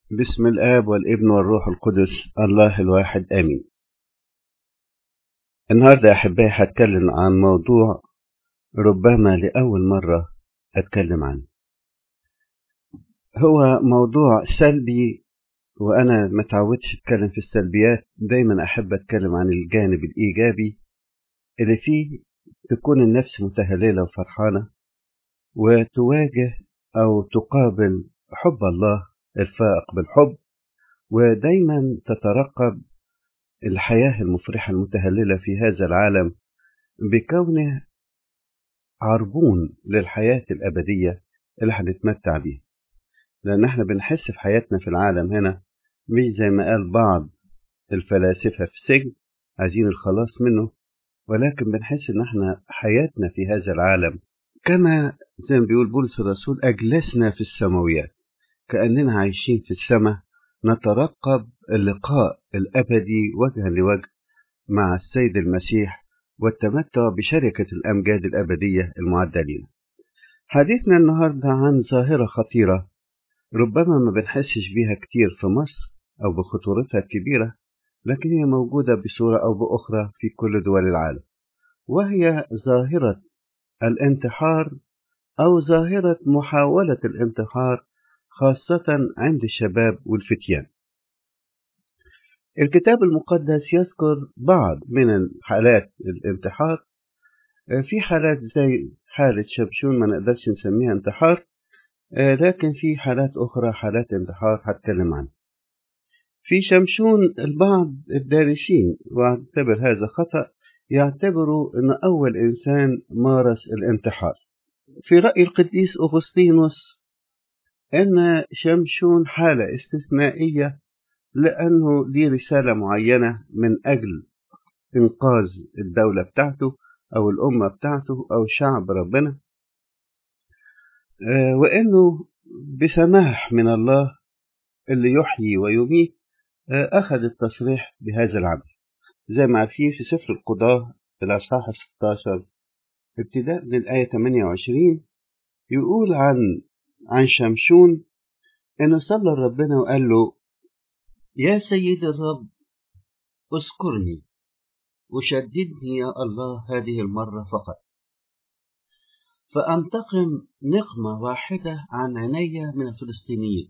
بسم الآب والابن والروح القدس الله الواحد آمين النهاردة يا أحبائي هتكلم عن موضوع ربما لأول مرة أتكلم عنه هو موضوع سلبي وأنا ما تعودش أتكلم في السلبيات دايما أحب أتكلم عن الجانب الإيجابي اللي فيه تكون النفس متهللة وفرحانة وتواجه أو تقابل حب الله الفائق بالحب ودايما تترقب الحياة المفرحة المتهللة في هذا العالم بكونه عربون للحياة الأبدية اللي هنتمتع بيها لأن احنا بنحس في حياتنا في العالم هنا مش زي ما قال بعض الفلاسفة في السجن عايزين الخلاص منه ولكن بنحس ان احنا حياتنا في هذا العالم كما زي ما بيقول بولس الرسول أجلسنا في السماويات كأننا عايشين في السماء نترقب اللقاء الأبدي وجها لوجه مع السيد المسيح والتمتع بشركة الأمجاد الأبدية المعدة لنا حديثنا النهاردة عن ظاهرة خطيرة ربما ما بنحسش بيها كتير في مصر أو بخطورتها الكبيرة لكن هي موجودة بصورة أو بأخرى في كل دول العالم وهي ظاهرة الانتحار أو ظاهرة محاولة الانتحار خاصة عند الشباب والفتيان. الكتاب المقدس يذكر بعض من حالات الانتحار في حالات زي حالة شمشون ما نقدرش نسميها انتحار لكن في حالات أخرى حالات انتحار هتكلم عنها. في شمشون البعض الدارسين واعتبر هذا خطأ يعتبروا أن أول إنسان مارس الانتحار. في رأي القديس أغسطينوس أن شمشون حالة استثنائية لأنه ليه رسالة معينة من أجل إنقاذ الدولة بتاعته أو الأمة بتاعته أو شعب ربنا وأنه بسماح من الله اللي يحيي ويميت أخذ التصريح بهذا العمل زي ما عارفين في سفر القضاة الأصحاح 16 ابتداء من الآية 28 يقول عن عن شمشون إنه صلى ربنا وقال له يا سيد الرب اذكرني وشددني يا الله هذه المرة فقط فأنتقم نقمة واحدة عن عيني من الفلسطينيين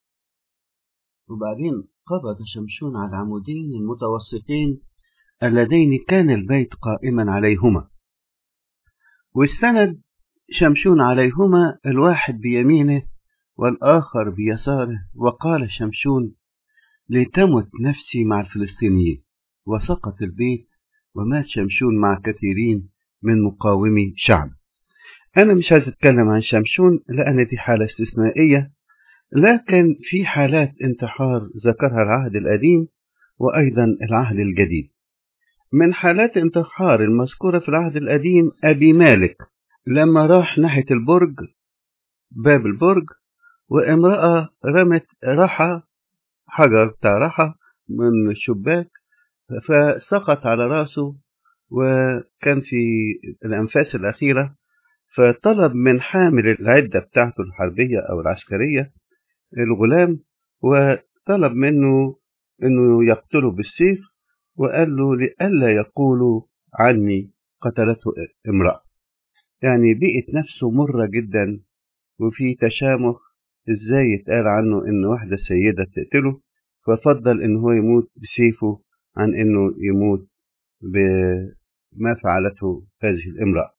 وبعدين قبض شمشون على العمودين المتوسطين اللذين كان البيت قائما عليهما واستند شمشون عليهما الواحد بيمينه والآخر بيساره وقال شمشون لتمت نفسي مع الفلسطينيين وسقط البيت ومات شمشون مع كثيرين من مقاومي شعب أنا مش عايز أتكلم عن شمشون لأن دي حالة استثنائية لكن في حالات انتحار ذكرها العهد القديم وأيضا العهد الجديد من حالات انتحار المذكورة في العهد القديم أبي مالك لما راح ناحية البرج باب البرج وامرأة رمت رحى حجر بتاع رحى من الشباك فسقط على راسه وكان في الأنفاس الأخيرة فطلب من حامل العدة بتاعته الحربية أو العسكرية الغلام وطلب منه أنه يقتله بالسيف وقال له لئلا يقولوا عني قتلته امرأة يعني بقت نفسه مرة جدا وفي تشامخ ازاي يتقال عنه ان واحدة سيدة تقتله ففضل ان هو يموت بسيفه عن انه يموت بما فعلته هذه الامرأة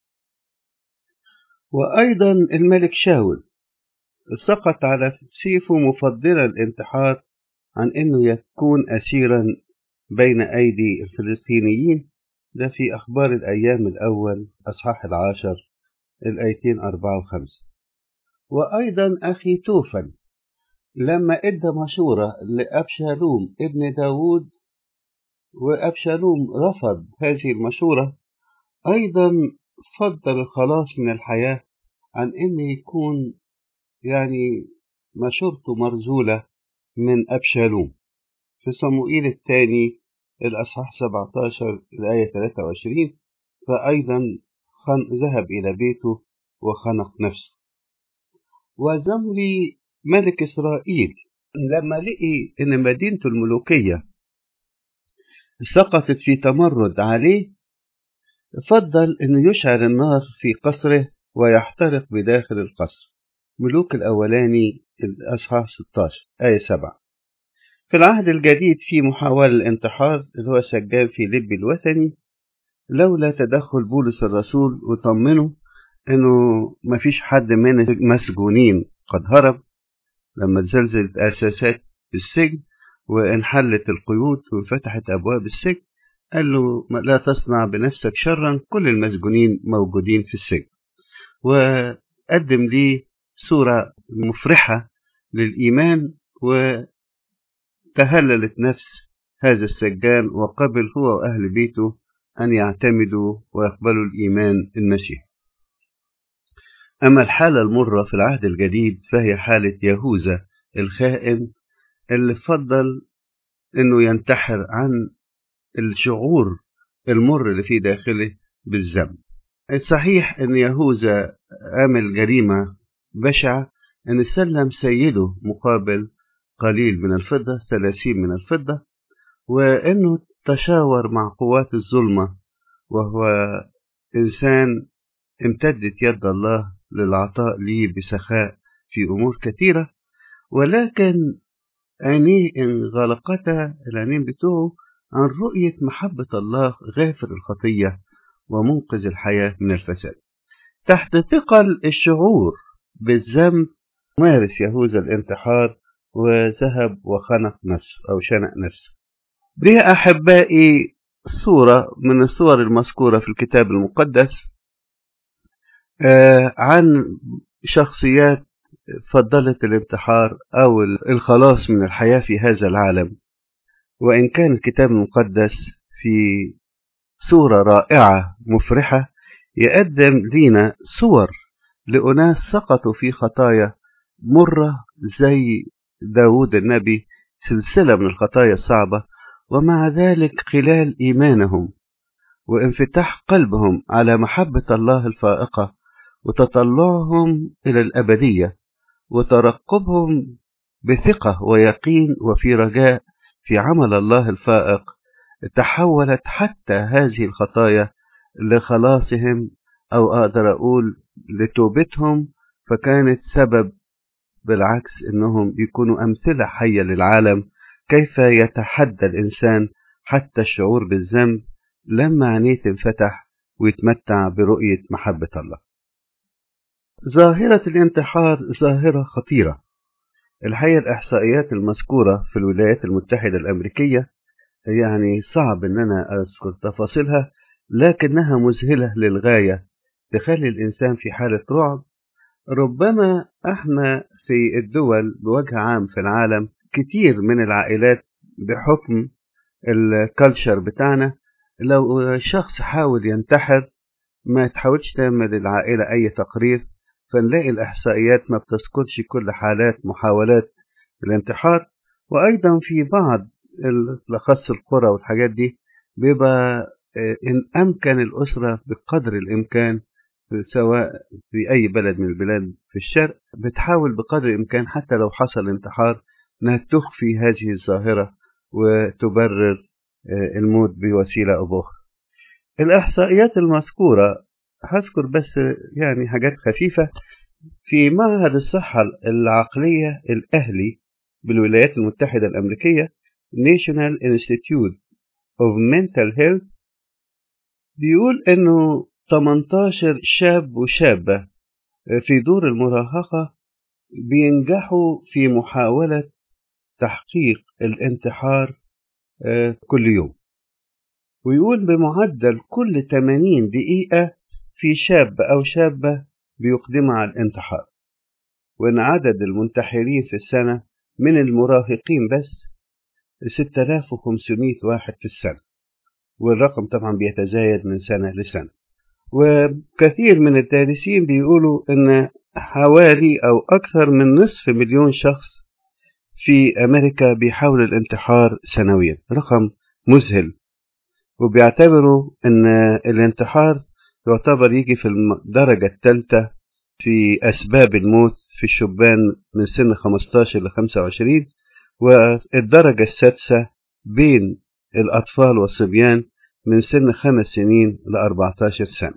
وايضا الملك شاول سقط على سيفه مفضلا الانتحار عن انه يكون اسيرا بين ايدي الفلسطينيين ده في اخبار الايام الاول اصحاح العاشر الآيتين أربعة وخمسة وأيضا أخي توفل لما إدى مشورة لأبشالوم ابن داود وأبشالوم رفض هذه المشورة أيضا فضل الخلاص من الحياة عن أن يكون يعني مشورته مرزولة من أبشالوم في صموئيل الثاني الأصحاح 17 الآية 23 فأيضا ذهب إلى بيته وخنق نفسه وزمري ملك إسرائيل لما لقي إن مدينته الملوكية سقطت في تمرد عليه فضل أنه يشعل النار في قصره ويحترق بداخل القصر ملوك الأولاني الأصحاح 16 آية 7 في العهد الجديد في محاولة الانتحار اللي هو سجال في لب الوثني لولا تدخل بولس الرسول وطمنه انه مفيش حد من المسجونين قد هرب لما تزلزلت اساسات السجن وانحلت القيود وانفتحت ابواب السجن قال له لا تصنع بنفسك شرا كل المسجونين موجودين في السجن وقدم لي صورة مفرحة للإيمان وتهللت نفس هذا السجان وقبل هو وأهل بيته أن يعتمدوا ويقبلوا الإيمان المسيح أما الحالة المرة في العهد الجديد فهي حالة يهوذا الخائن اللي فضل أنه ينتحر عن الشعور المر اللي في داخله بالذنب صحيح أن يهوذا عمل جريمة بشعة أن سلم سيده مقابل قليل من الفضة ثلاثين من الفضة وأنه تشاور مع قوات الظلمة وهو إنسان امتدت يد الله للعطاء لي بسخاء في أمور كثيرة ولكن عينيه انغلقتا العينين بتوعه عن رؤية محبة الله غافر الخطية ومنقذ الحياة من الفساد تحت ثقل الشعور بالذنب مارس يهوذا الانتحار وذهب وخنق نفسه أو شنق نفسه دي أحبائي صورة من الصور المذكورة في الكتاب المقدس آه عن شخصيات فضلت الانتحار أو الخلاص من الحياة في هذا العالم وإن كان الكتاب المقدس في صورة رائعة مفرحة يقدم لنا صور لأناس سقطوا في خطايا مرة زي داود النبي سلسلة من الخطايا الصعبة ومع ذلك خلال إيمانهم وانفتاح قلبهم على محبة الله الفائقة وتطلعهم إلى الأبدية وترقبهم بثقة ويقين وفي رجاء في عمل الله الفائق تحولت حتى هذه الخطايا لخلاصهم أو أقدر أقول لتوبتهم فكانت سبب بالعكس أنهم يكونوا أمثلة حية للعالم كيف يتحدى الإنسان حتى الشعور بالذنب لما عينيه تنفتح ويتمتع برؤية محبة الله ظاهرة الانتحار ظاهرة خطيرة الحقيقة الإحصائيات المذكورة في الولايات المتحدة الأمريكية يعني صعب أن أنا أذكر تفاصيلها لكنها مذهلة للغاية تخلي الإنسان في حالة رعب ربما احنا في الدول بوجه عام في العالم كتير من العائلات بحكم الكالتشر بتاعنا لو شخص حاول ينتحر ما تحاولش تعمل العائلة أي تقرير فنلاقي الإحصائيات ما بتذكرش كل حالات محاولات الانتحار وأيضا في بعض الأخص القرى والحاجات دي بيبقى إن أمكن الأسرة بقدر الإمكان سواء في أي بلد من البلاد في الشرق بتحاول بقدر الإمكان حتى لو حصل انتحار أنها تخفي هذه الظاهرة وتبرر الموت بوسيلة أو بأخرى الإحصائيات المذكورة هذكر بس يعني حاجات خفيفة في معهد الصحة العقلية الأهلي بالولايات المتحدة الأمريكية National Institute of Mental Health بيقول إنه 18 شاب وشابة في دور المراهقة بينجحوا في محاولة تحقيق الانتحار كل يوم ويقول بمعدل كل 80 دقيقة في شاب أو شابة بيقدموا على الانتحار وإن عدد المنتحرين في السنة من المراهقين بس 6500 واحد في السنة والرقم طبعا بيتزايد من سنة لسنة وكثير من الدارسين بيقولوا ان حوالي او اكثر من نصف مليون شخص في امريكا بيحاولوا الانتحار سنويا رقم مذهل وبيعتبروا ان الانتحار يعتبر يجي في الدرجة الثالثة في أسباب الموت في الشبان من سن 15 ل 25 والدرجة السادسة بين الأطفال والصبيان من سن خمس سنين ل 14 سنة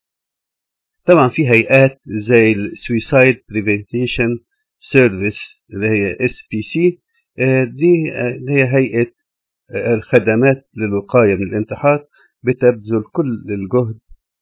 طبعا في هيئات زي السويسايد بريفنتيشن سيرفيس اللي هي اس بي سي دي اللي هي هيئة الخدمات للوقاية من الانتحار بتبذل كل الجهد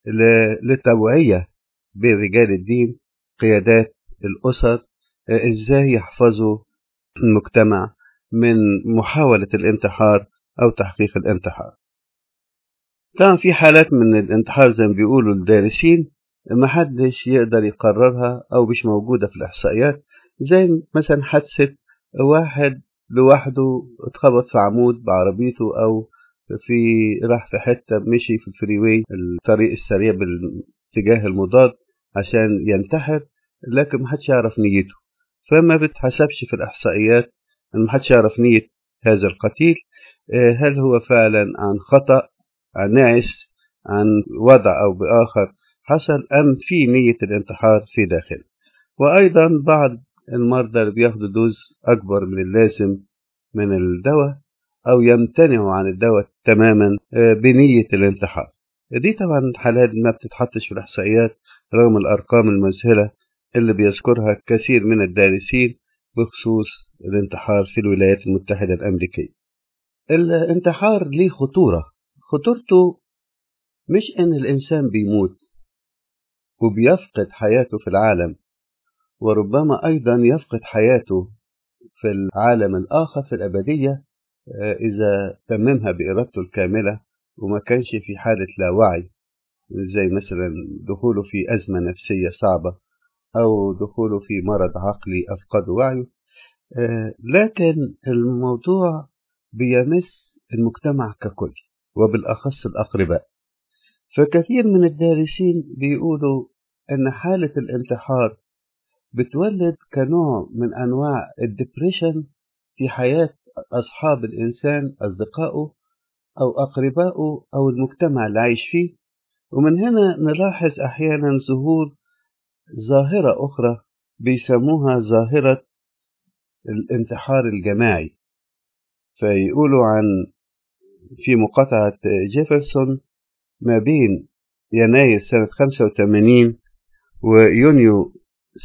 للتوعية بين رجال الدين قيادات الأسر إزاي يحفظوا المجتمع من محاولة الانتحار أو تحقيق الانتحار طبعا في حالات من الانتحار زي ما بيقولوا الدارسين ما حدش يقدر يقررها أو مش موجودة في الإحصائيات زي مثلا حادثة واحد لوحده اتخبط في عمود بعربيته أو في راح في حتة مشي في الفريوي الطريق السريع بالاتجاه المضاد عشان ينتحر لكن محدش يعرف نيته فما بتحسبش في الإحصائيات أن محدش يعرف نية هذا القتيل هل هو فعلا عن خطأ عن نعس عن وضع أو بآخر حصل أم في نية الانتحار في داخله وأيضا بعض المرضى اللي بياخدوا دوز أكبر من اللازم من الدواء أو يمتنعوا عن الدواء تماما بنية الانتحار دي طبعا حالات ما بتتحطش في الإحصائيات رغم الأرقام المذهلة اللي بيذكرها كثير من الدارسين بخصوص الانتحار في الولايات المتحدة الأمريكية الانتحار ليه خطورة خطورته مش ان الانسان بيموت وبيفقد حياته في العالم وربما ايضا يفقد حياته في العالم الاخر في الابديه اذا تممها بارادته الكامله وما كانش في حاله لا وعي زي مثلا دخوله في ازمه نفسيه صعبه او دخوله في مرض عقلي افقد وعيه لكن الموضوع بيمس المجتمع ككل وبالأخص الأقرباء فكثير من الدارسين بيقولوا أن حالة الانتحار بتولد كنوع من أنواع الدبريشن في حياة أصحاب الإنسان أصدقائه أو أقربائه أو المجتمع اللي عايش فيه ومن هنا نلاحظ أحيانا ظهور ظاهرة أخرى بيسموها ظاهرة الانتحار الجماعي فيقولوا عن في مقاطعة جيفرسون ما بين يناير سنة 85 ويونيو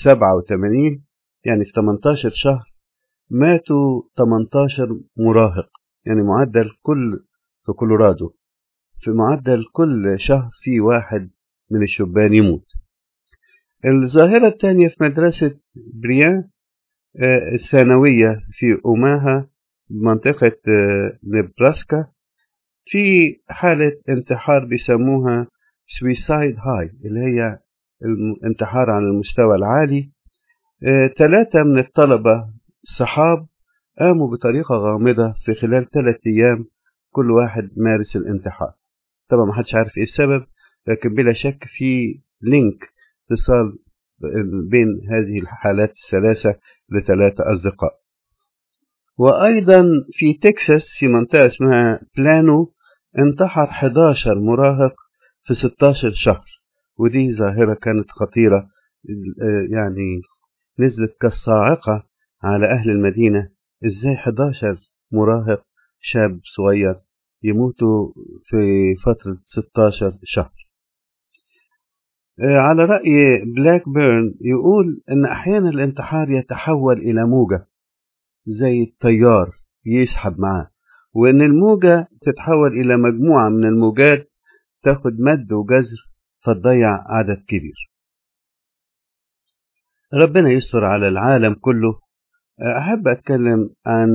87 يعني في 18 شهر ماتوا 18 مراهق يعني معدل كل في كولورادو في معدل كل شهر في واحد من الشبان يموت الظاهرة الثانية في مدرسة بريان الثانوية في أوماها منطقة نبراسكا في حالة انتحار بيسموها سويسايد هاي اللي هي الانتحار على المستوى العالي ثلاثة من الطلبة صحاب قاموا بطريقة غامضة في خلال ثلاثة أيام كل واحد مارس الانتحار طبعا ما حدش عارف ايه السبب لكن بلا شك في لينك اتصال بين هذه الحالات الثلاثة لثلاثة أصدقاء وأيضا في تكساس في منطقة اسمها بلانو انتحر 11 مراهق في 16 شهر ودي ظاهرة كانت خطيرة يعني نزلت كالصاعقة على أهل المدينة إزاي 11 مراهق شاب صغير يموتوا في فترة 16 شهر على رأي بلاك بيرن يقول إن أحيانا الانتحار يتحول إلى موجة زي التيار يسحب معاه وإن الموجة تتحول إلى مجموعة من الموجات تاخد مد وجزر فتضيع عدد كبير ربنا يستر على العالم كله أحب أتكلم عن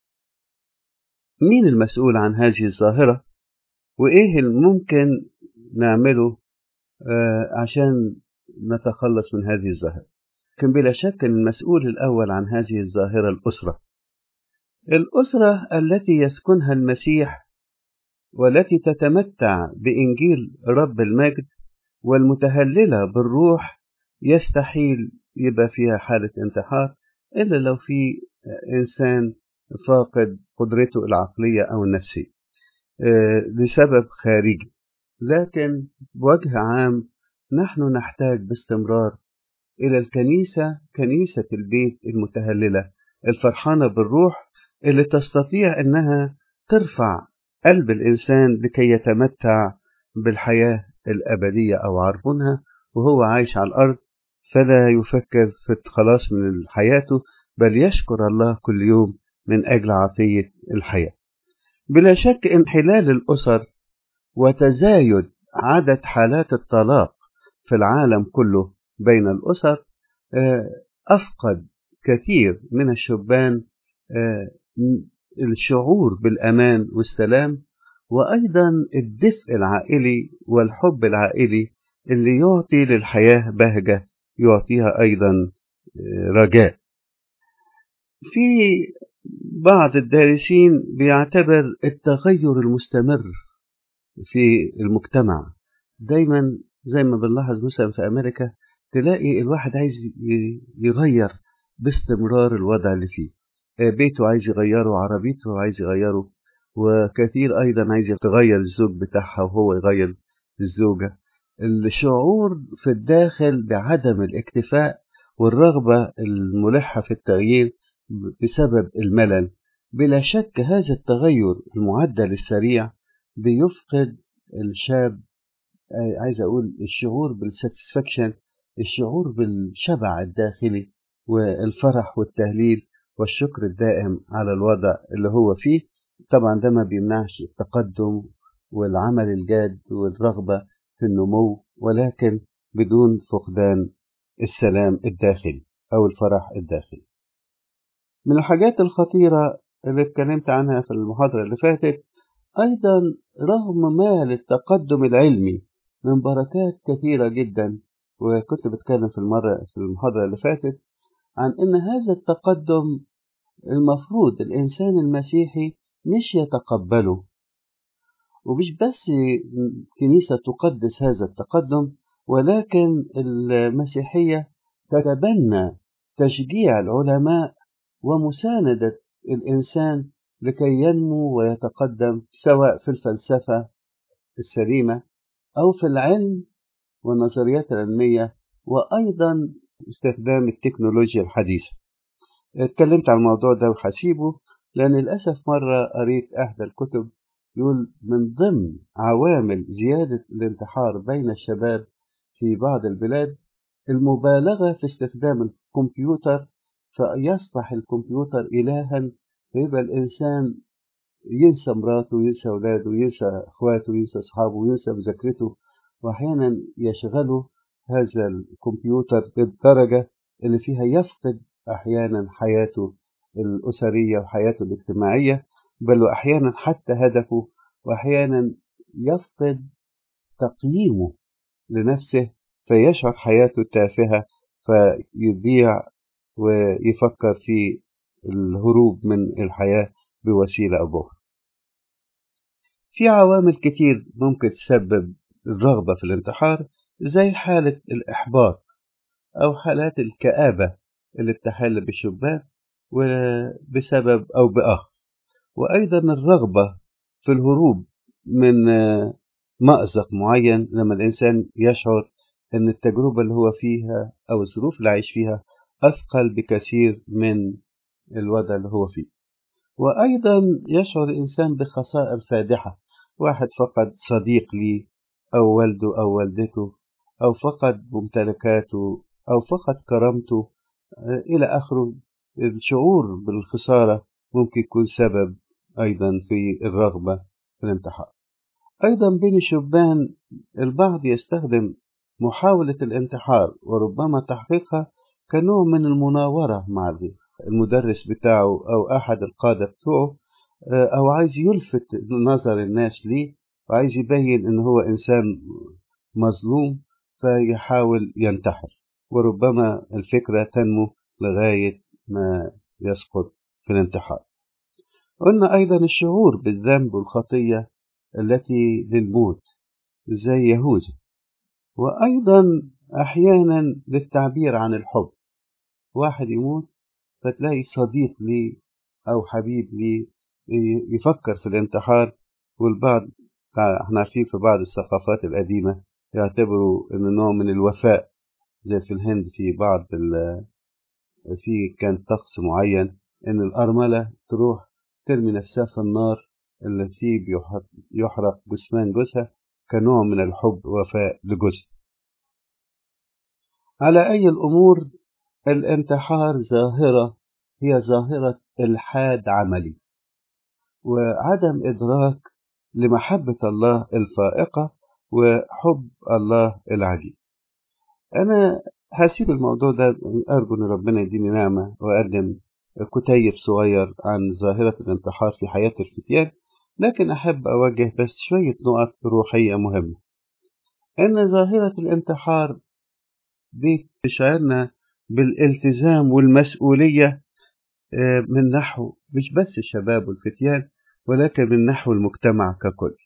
مين المسؤول عن هذه الظاهرة وإيه الممكن نعمله عشان نتخلص من هذه الظاهرة لكن بلا شك المسؤول الأول عن هذه الظاهرة الأسرة الأسرة التي يسكنها المسيح والتي تتمتع بإنجيل رب المجد والمتهللة بالروح يستحيل يبقى فيها حالة انتحار إلا لو في إنسان فاقد قدرته العقلية أو النفسية لسبب خارجي لكن بوجه عام نحن نحتاج باستمرار إلى الكنيسة كنيسة البيت المتهللة الفرحانة بالروح اللي تستطيع إنها ترفع قلب الإنسان لكي يتمتع بالحياة الأبدية أو عربونها وهو عايش على الأرض فلا يفكر في الخلاص من حياته بل يشكر الله كل يوم من أجل عطية الحياة بلا شك انحلال الأسر وتزايد عدد حالات الطلاق في العالم كله بين الأسر أفقد كثير من الشبان الشعور بالأمان والسلام وأيضا الدفء العائلي والحب العائلي اللي يعطي للحياة بهجة يعطيها أيضا رجاء في بعض الدارسين بيعتبر التغير المستمر في المجتمع دايما زي ما بنلاحظ مثلا في أمريكا تلاقي الواحد عايز يغير باستمرار الوضع اللي فيه بيته عايز يغيره عربيته عايز يغيره وكثير أيضا عايز يتغير الزوج بتاعها وهو يغير الزوجة الشعور في الداخل بعدم الاكتفاء والرغبة الملحة في التغيير بسبب الملل بلا شك هذا التغير المعدل السريع بيفقد الشاب عايز أقول الشعور بالساتسفاكشن الشعور بالشبع الداخلي والفرح والتهليل والشكر الدائم على الوضع اللي هو فيه طبعا ده ما بيمنعش التقدم والعمل الجاد والرغبة في النمو ولكن بدون فقدان السلام الداخلي أو الفرح الداخلي من الحاجات الخطيرة اللي اتكلمت عنها في المحاضرة اللي فاتت أيضا رغم ما للتقدم العلمي من بركات كثيرة جدا وكنت بتكلم في المرة في المحاضرة اللي فاتت عن أن هذا التقدم المفروض الإنسان المسيحي مش يتقبله ومش بس الكنيسة تقدس هذا التقدم ولكن المسيحية تتبنى تشجيع العلماء ومساندة الإنسان لكي ينمو ويتقدم سواء في الفلسفة السليمة أو في العلم والنظريات العلمية وأيضا استخدام التكنولوجيا الحديثة اتكلمت عن الموضوع ده وحسيبه لأن للأسف مرة قريت أحدى الكتب يقول من ضمن عوامل زيادة الانتحار بين الشباب في بعض البلاد المبالغة في استخدام الكمبيوتر فيصبح الكمبيوتر إلها فيبقى الإنسان ينسى مراته وينسى أولاده وينسى أخواته وينسى أصحابه وينسى مذاكرته وأحيانا يشغله هذا الكمبيوتر للدرجة اللي فيها يفقد أحيانا حياته الأسرية وحياته الاجتماعية بل وأحيانا حتى هدفه وأحيانا يفقد تقييمه لنفسه فيشعر حياته تافهة فيضيع ويفكر في الهروب من الحياة بوسيلة أو بأخرى في عوامل كتير ممكن تسبب الرغبة في الانتحار زي حالة الإحباط أو حالات الكآبة اللي بتحل بالشبان وبسبب أو بآخر وأيضا الرغبة في الهروب من مأزق معين لما الإنسان يشعر أن التجربة اللي هو فيها أو الظروف اللي عايش فيها أثقل بكثير من الوضع اللي هو فيه وأيضا يشعر الإنسان بخسائر فادحة واحد فقد صديق لي أو والده أو والدته أو فقد ممتلكاته أو فقد كرامته إلى آخره الشعور بالخسارة ممكن يكون سبب أيضا في الرغبة في الانتحار أيضا بين الشبان البعض يستخدم محاولة الانتحار وربما تحقيقها كنوع من المناورة مع المدرس بتاعه أو أحد القادة بتوعه أو عايز يلفت نظر الناس ليه وعايز يبين إن هو إنسان مظلوم فيحاول ينتحر وربما الفكرة تنمو لغاية ما يسقط في الانتحار قلنا أيضا الشعور بالذنب والخطية التي للموت زي يهوذا وأيضا أحيانا للتعبير عن الحب واحد يموت فتلاقي صديق لي أو حبيب لي يفكر في الانتحار والبعض احنا عارفين في بعض الثقافات القديمة يعتبروا انه نوع من الوفاء زي في الهند في بعض في كان طقس معين ان الأرملة تروح ترمي نفسها في النار التي يحرق جثمان جوزها كنوع من الحب وفاء لجوزها على أي الأمور الانتحار ظاهرة هي ظاهرة إلحاد عملي وعدم إدراك لمحبة الله الفائقة وحب الله العجيب أنا هسيب الموضوع ده أرجو أن ربنا يديني نعمة وأقدم كتيب صغير عن ظاهرة الانتحار في حياة الفتيان لكن أحب أوجه بس شوية نقط روحية مهمة أن ظاهرة الانتحار دي تشعرنا بالالتزام والمسؤولية من نحو مش بس الشباب والفتيان ولكن من نحو المجتمع ككل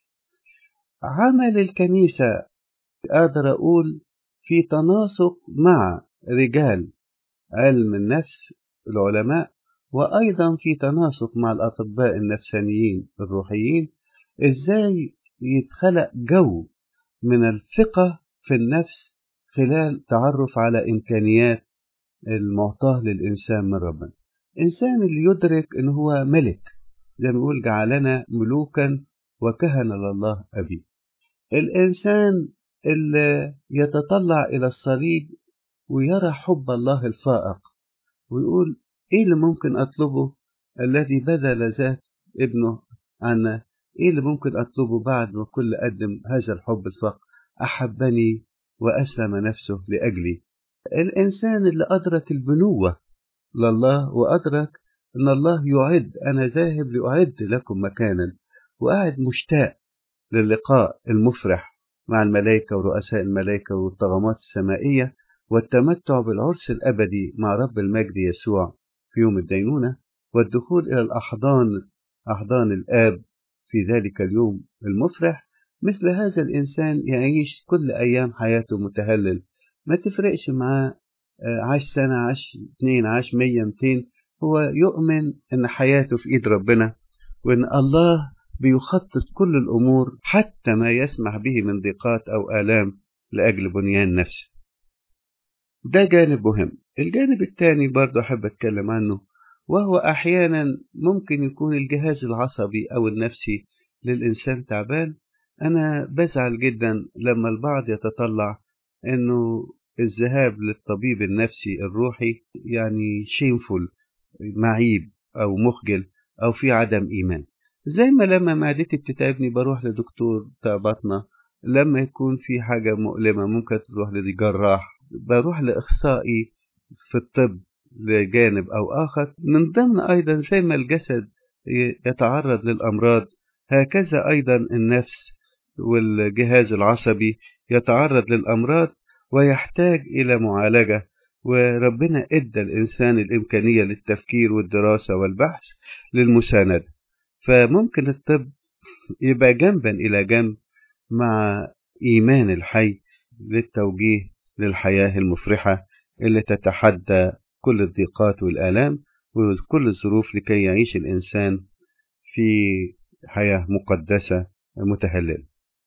عمل الكنيسة أقدر أقول في تناسق مع رجال علم النفس العلماء وأيضا في تناسق مع الأطباء النفسانيين الروحيين إزاي يتخلق جو من الثقة في النفس خلال تعرف على إمكانيات المعطاة للإنسان من ربنا إنسان اللي يدرك إن هو ملك زي ما يقول جعلنا ملوكا وكهنة لله أبي الإنسان اللي يتطلع إلى الصليب ويرى حب الله الفائق ويقول إيه اللي ممكن أطلبه الذي بذل ذات ابنه عنا إيه اللي ممكن أطلبه بعد ما كل قدم هذا الحب الفائق أحبني وأسلم نفسه لأجلي الإنسان اللي أدرك البنوة لله وأدرك أن الله يعد أنا ذاهب لأعد لكم مكانا وقاعد مشتاق للقاء المفرح مع الملائكة ورؤساء الملائكة والطغمات السمائية والتمتع بالعرس الأبدي مع رب المجد يسوع في يوم الدينونة والدخول إلى الأحضان أحضان الآب في ذلك اليوم المفرح مثل هذا الإنسان يعيش كل أيام حياته متهلل ما تفرقش معاه عاش سنة عاش اتنين عاش مية متين هو يؤمن أن حياته في إيد ربنا وأن الله بيخطط كل الأمور حتى ما يسمح به من ضيقات أو آلام لأجل بنيان نفسه ده جانب مهم الجانب الثاني برضه أحب أتكلم عنه وهو أحيانا ممكن يكون الجهاز العصبي أو النفسي للإنسان تعبان أنا بزعل جدا لما البعض يتطلع أنه الذهاب للطبيب النفسي الروحي يعني شينفول معيب أو مخجل أو في عدم إيمان زي ما لما معدتي بتتعبني بروح لدكتور بتاع بطنة لما يكون في حاجة مؤلمة ممكن تروح لجراح بروح لإخصائي في الطب لجانب أو آخر من ضمن أيضا زي ما الجسد يتعرض للأمراض هكذا أيضا النفس والجهاز العصبي يتعرض للأمراض ويحتاج إلى معالجة وربنا إدى الإنسان الإمكانية للتفكير والدراسة والبحث للمساندة فممكن الطب يبقى جنبا إلى جنب مع إيمان الحي للتوجيه للحياة المفرحة اللي تتحدى كل الضيقات والآلام وكل الظروف لكي يعيش الإنسان في حياة مقدسة متهللة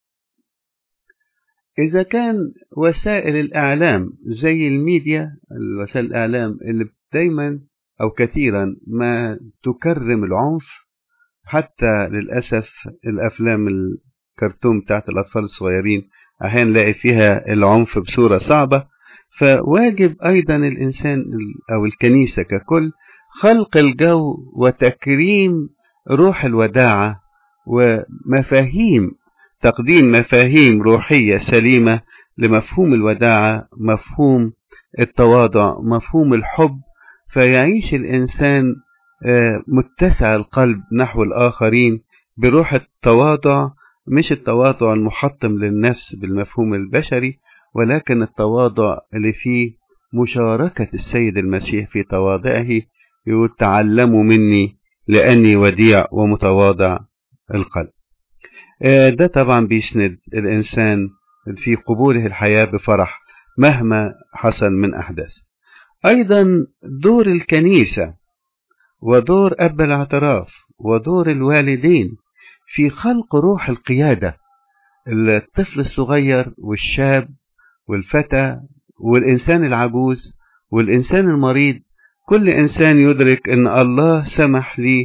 إذا كان وسائل الإعلام زي الميديا وسائل الإعلام اللي دايما أو كثيرا ما تكرم العنف حتى للأسف الأفلام الكرتون بتاعت الأطفال الصغيرين أحيانا نلاقي فيها العنف بصورة صعبة فواجب أيضا الإنسان أو الكنيسة ككل خلق الجو وتكريم روح الوداعة ومفاهيم تقديم مفاهيم روحية سليمة لمفهوم الوداعة مفهوم التواضع مفهوم الحب فيعيش الإنسان متسع القلب نحو الآخرين بروح التواضع مش التواضع المحطم للنفس بالمفهوم البشري ولكن التواضع اللي فيه مشاركة السيد المسيح في تواضعه يقول تعلموا مني لأني وديع ومتواضع القلب ده طبعا بيسند الإنسان في قبوله الحياة بفرح مهما حصل من أحداث أيضا دور الكنيسة ودور أب الاعتراف ودور الوالدين في خلق روح القيادة الطفل الصغير والشاب والفتى والإنسان العجوز والإنسان المريض كل إنسان يدرك أن الله سمح لي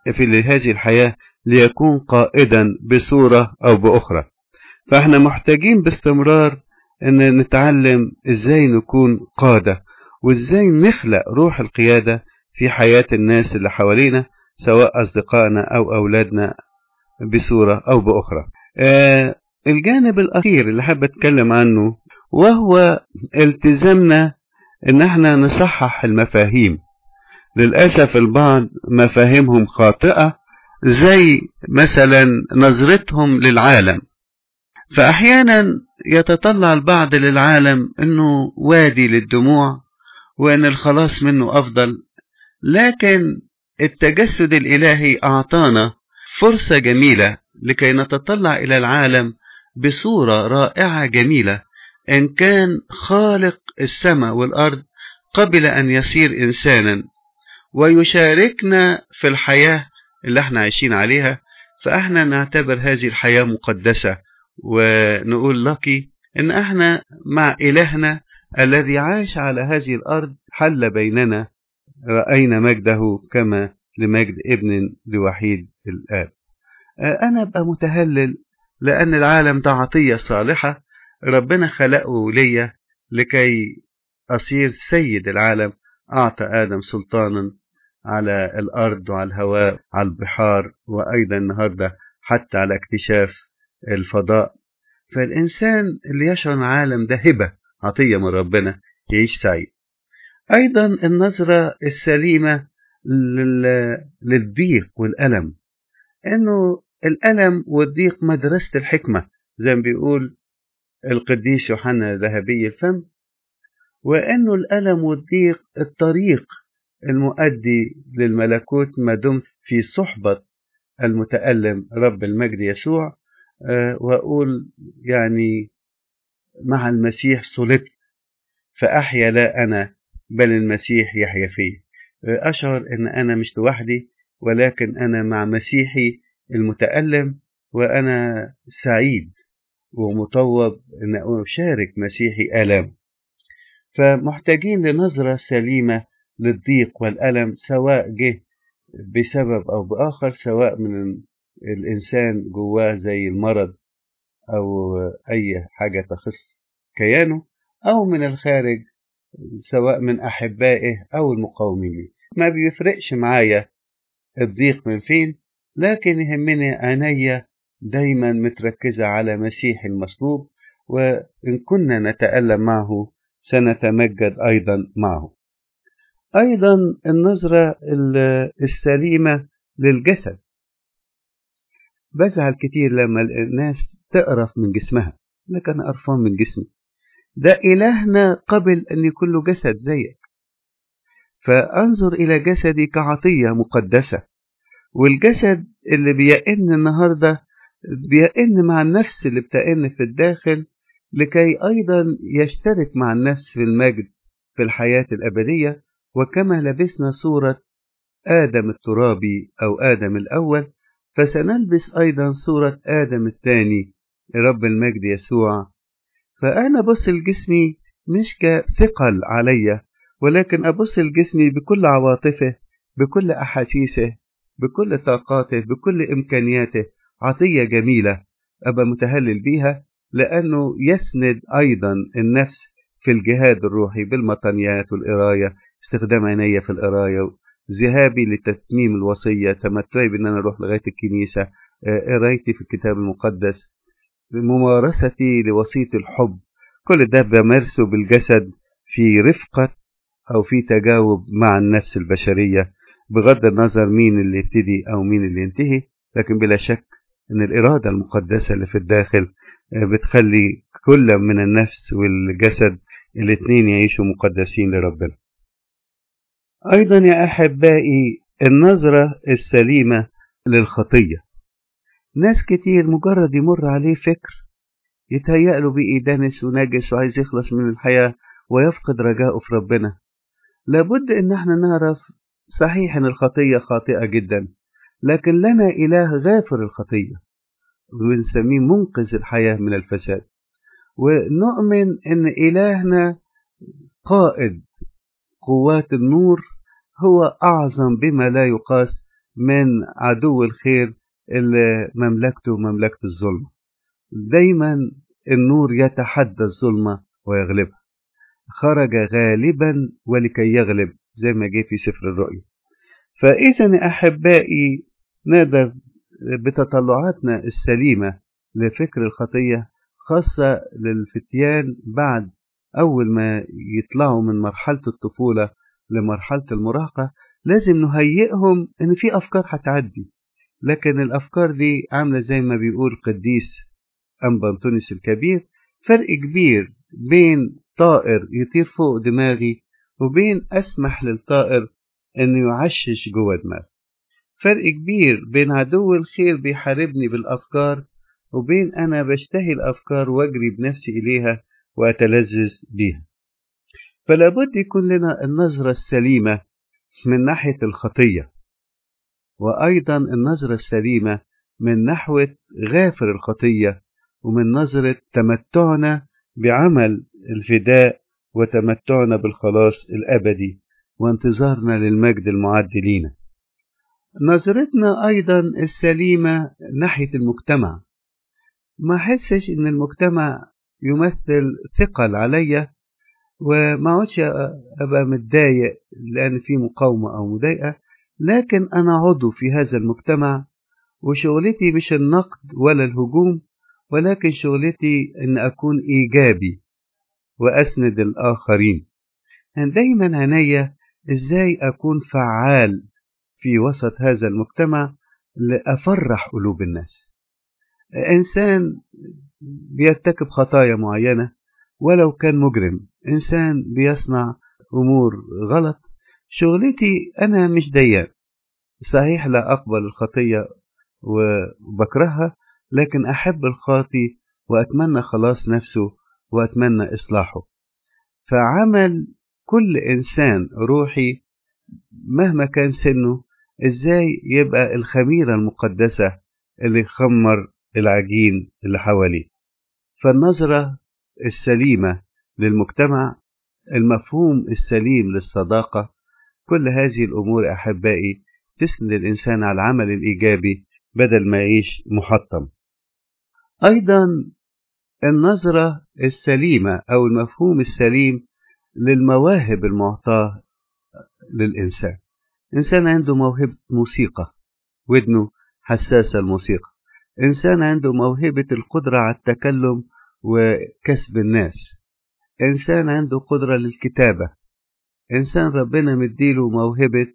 في هذه الحياة ليكون قائدا بصورة أو بأخرى فاحنا محتاجين باستمرار ان نتعلم ازاي نكون قادة وازاي نخلق روح القيادة في حياة الناس اللي حوالينا سواء أصدقائنا أو أولادنا بصورة أو بأخرى آه الجانب الأخير اللي حابب أتكلم عنه وهو التزامنا إن احنا نصحح المفاهيم للأسف البعض مفاهيمهم خاطئة زي مثلا نظرتهم للعالم فأحيانا يتطلع البعض للعالم أنه وادي للدموع وأن الخلاص منه أفضل لكن التجسد الإلهي أعطانا فرصة جميلة لكي نتطلع إلى العالم بصورة رائعة جميلة إن كان خالق السماء والأرض قبل أن يصير إنسانا ويشاركنا في الحياة اللي احنا عايشين عليها فاحنا نعتبر هذه الحياة مقدسة ونقول لك ان احنا مع إلهنا الذي عاش على هذه الأرض حل بيننا رأينا مجده كما لمجد ابن لوحيد الآب أنا أبقى متهلل لأن العالم ده عطية صالحة ربنا خلقه ليا لكي أصير سيد العالم أعطى آدم سلطانا على الأرض وعلى الهواء على البحار وأيضا النهاردة حتى على اكتشاف الفضاء فالإنسان اللي يشعر العالم ده هبة عطية من ربنا يعيش سعيد أيضا النظرة السليمة للضيق والألم إنه الألم والضيق مدرسة الحكمة زي ما بيقول القديس يوحنا ذهبي الفم وإنه الألم والضيق الطريق المؤدي للملكوت ما دمت في صحبة المتألم رب المجد يسوع أه وأقول يعني مع المسيح صلبت فأحيا لا أنا بل المسيح يحيا فيه أشعر أن أنا مش لوحدي ولكن أنا مع مسيحي المتألم وأنا سعيد ومطوب أن أشارك مسيحي آلام فمحتاجين لنظرة سليمة للضيق والألم سواء جه بسبب أو بآخر سواء من الإنسان جواه زي المرض أو أي حاجة تخص كيانه أو من الخارج سواء من أحبائه أو المقاومين ما بيفرقش معايا الضيق من فين لكن يهمني عينيا دايما متركزة على مسيح المصلوب وإن كنا نتألم معه سنتمجد أيضا معه أيضا النظرة السليمة للجسد بزعل كتير لما الناس تقرف من جسمها لك أنا قرفان من جسمي ده إلهنا قبل أن يكون له جسد زيك فأنظر إلى جسدي كعطية مقدسة والجسد اللي بيئن النهاردة بيئن مع النفس اللي بتئن في الداخل لكي أيضا يشترك مع النفس في المجد في الحياة الأبدية وكما لبسنا صورة آدم الترابي أو آدم الأول فسنلبس أيضا صورة آدم الثاني رب المجد يسوع فأنا أبص لجسمي مش كثقل عليا ولكن أبص لجسمي بكل عواطفه بكل أحاسيسه بكل طاقاته بكل إمكانياته عطية جميلة أبقى متهلل بيها لأنه يسند أيضا النفس في الجهاد الروحي بالمطنيات والقراية استخدام عينيا في القراية ذهابي لتتميم الوصية تمتعي بأن أنا أروح لغاية الكنيسة قرايتي في الكتاب المقدس ممارستي لوصية الحب كل ده بمارسه بالجسد في رفقة أو في تجاوب مع النفس البشرية بغض النظر مين اللي يبتدي أو مين اللي ينتهي لكن بلا شك أن الإرادة المقدسة اللي في الداخل بتخلي كل من النفس والجسد الاثنين يعيشوا مقدسين لربنا أيضا يا أحبائي النظرة السليمة للخطية ناس كتير مجرد يمر عليه فكر يتهيأ له بقي دنس ونجس وعايز يخلص من الحياة ويفقد رجاءه في ربنا لابد ان احنا نعرف صحيح ان الخطية خاطئة جدا لكن لنا إله غافر الخطية ونسميه منقذ الحياة من الفساد ونؤمن ان إلهنا قائد قوات النور هو أعظم بما لا يقاس من عدو الخير اللي مملكته مملكة الظلمة دايما النور يتحدى الظلمة ويغلبها خرج غالبا ولكي يغلب زي ما جه في سفر الرؤيا فإذا أحبائي نقدر بتطلعاتنا السليمة لفكر الخطية خاصة للفتيان بعد أول ما يطلعوا من مرحلة الطفولة لمرحلة المراهقة لازم نهيئهم إن في أفكار هتعدي لكن الأفكار دي عاملة زي ما بيقول قديس أنبا أنطونيوس الكبير فرق كبير بين طائر يطير فوق دماغي وبين أسمح للطائر إنه يعشش جوه دماغي فرق كبير بين عدو الخير بيحاربني بالأفكار وبين أنا بشتهي الأفكار وأجري بنفسي إليها وأتلذذ بيها فلا بد يكون لنا النظرة السليمة من ناحية الخطية وأيضا النظرة السليمة من نحو غافر الخطية ومن نظرة تمتعنا بعمل الفداء وتمتعنا بالخلاص الأبدي وانتظارنا للمجد المعد لينا نظرتنا أيضا السليمة ناحية المجتمع ما أحسش إن المجتمع يمثل ثقل عليا وما اقعدش ابقى متضايق لان في مقاومه او مضايقه لكن انا عضو في هذا المجتمع وشغلتي مش النقد ولا الهجوم ولكن شغلتي ان اكون ايجابي واسند الاخرين يعني دايما عينيا ازاي اكون فعال في وسط هذا المجتمع لافرح قلوب الناس انسان بيرتكب خطايا معينه ولو كان مجرم إنسان بيصنع أمور غلط شغلتي أنا مش ديان صحيح لا أقبل الخطية وبكرهها لكن أحب الخاطي وأتمنى خلاص نفسه وأتمنى إصلاحه فعمل كل إنسان روحي مهما كان سنه إزاي يبقى الخميرة المقدسة اللي يخمر العجين اللي حواليه فالنظرة السليمة للمجتمع المفهوم السليم للصداقة كل هذه الأمور أحبائي تسند الإنسان على العمل الإيجابي بدل ما يعيش محطم أيضا النظرة السليمة أو المفهوم السليم للمواهب المعطاة للإنسان إنسان عنده موهبة موسيقى ودنه حساسة الموسيقى إنسان عنده موهبة القدرة على التكلم وكسب الناس إنسان عنده قدرة للكتابة إنسان ربنا مديله موهبة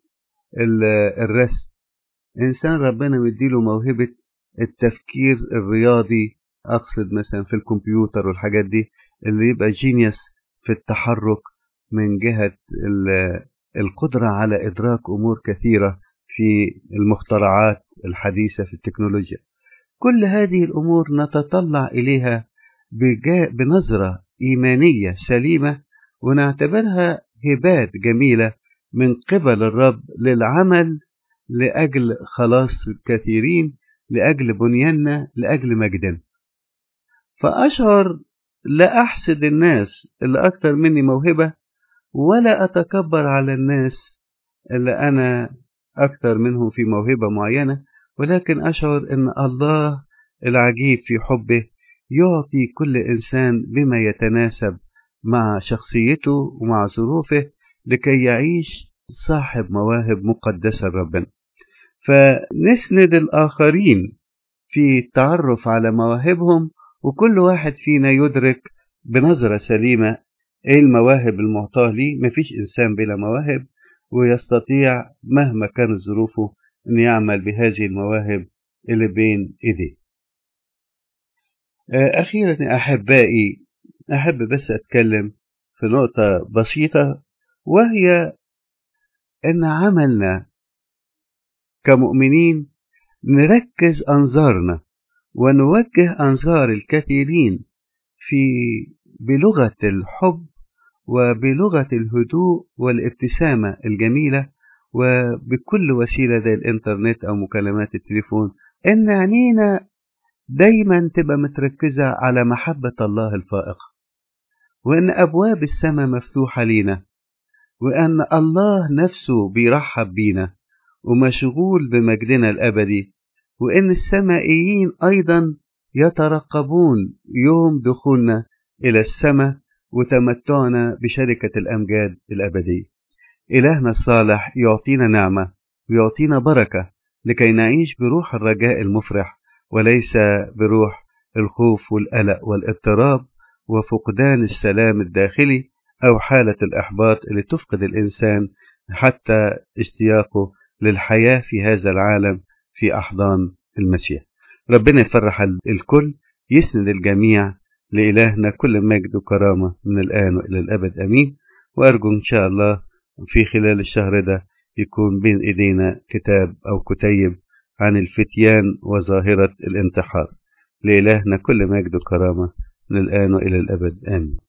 الرسم إنسان ربنا مديله موهبة التفكير الرياضي أقصد مثلا في الكمبيوتر والحاجات دي اللي يبقى جينيوس في التحرك من جهة القدرة على إدراك أمور كثيرة في المخترعات الحديثة في التكنولوجيا كل هذه الأمور نتطلع إليها بنظرة إيمانية سليمة ونعتبرها هبات جميلة من قبل الرب للعمل لأجل خلاص الكثيرين لأجل بنياننا لأجل مجدنا فأشعر لا أحسد الناس اللي أكثر مني موهبة ولا أتكبر على الناس اللي أنا أكثر منهم في موهبة معينة ولكن أشعر أن الله العجيب في حبه يعطي كل إنسان بما يتناسب مع شخصيته ومع ظروفه لكي يعيش صاحب مواهب مقدسة لربنا فنسند الآخرين في التعرف على مواهبهم وكل واحد فينا يدرك بنظرة سليمة ايه المواهب المعطاة ليه مفيش إنسان بلا مواهب ويستطيع مهما كانت ظروفه أن يعمل بهذه المواهب اللي بين إيديه أخيرا أحبائي أحب بس أتكلم في نقطة بسيطة وهي أن عملنا كمؤمنين نركز أنظارنا ونوجه أنظار الكثيرين في بلغة الحب وبلغة الهدوء والابتسامة الجميلة وبكل وسيلة زي الإنترنت أو مكالمات التليفون إن عينينا دايما تبقى متركزة على محبة الله الفائقة وإن أبواب السماء مفتوحة لينا وأن الله نفسه بيرحب بينا ومشغول بمجدنا الأبدي وإن السمائيين أيضا يترقبون يوم دخولنا إلى السماء وتمتعنا بشركة الأمجاد الأبدية إلهنا الصالح يعطينا نعمة ويعطينا بركة لكي نعيش بروح الرجاء المفرح وليس بروح الخوف والقلق والاضطراب وفقدان السلام الداخلي أو حالة الإحباط اللي تفقد الإنسان حتى اشتياقه للحياة في هذا العالم في أحضان المسيح ربنا يفرح الكل يسند الجميع لإلهنا كل مجد وكرامة من الآن وإلى الأبد أمين وأرجو إن شاء الله في خلال الشهر ده يكون بين إيدينا كتاب أو كتيب عن الفتيان وظاهرة الانتحار لإلهنا كل مجد وكرامة من الآن وإلى الأبد آمين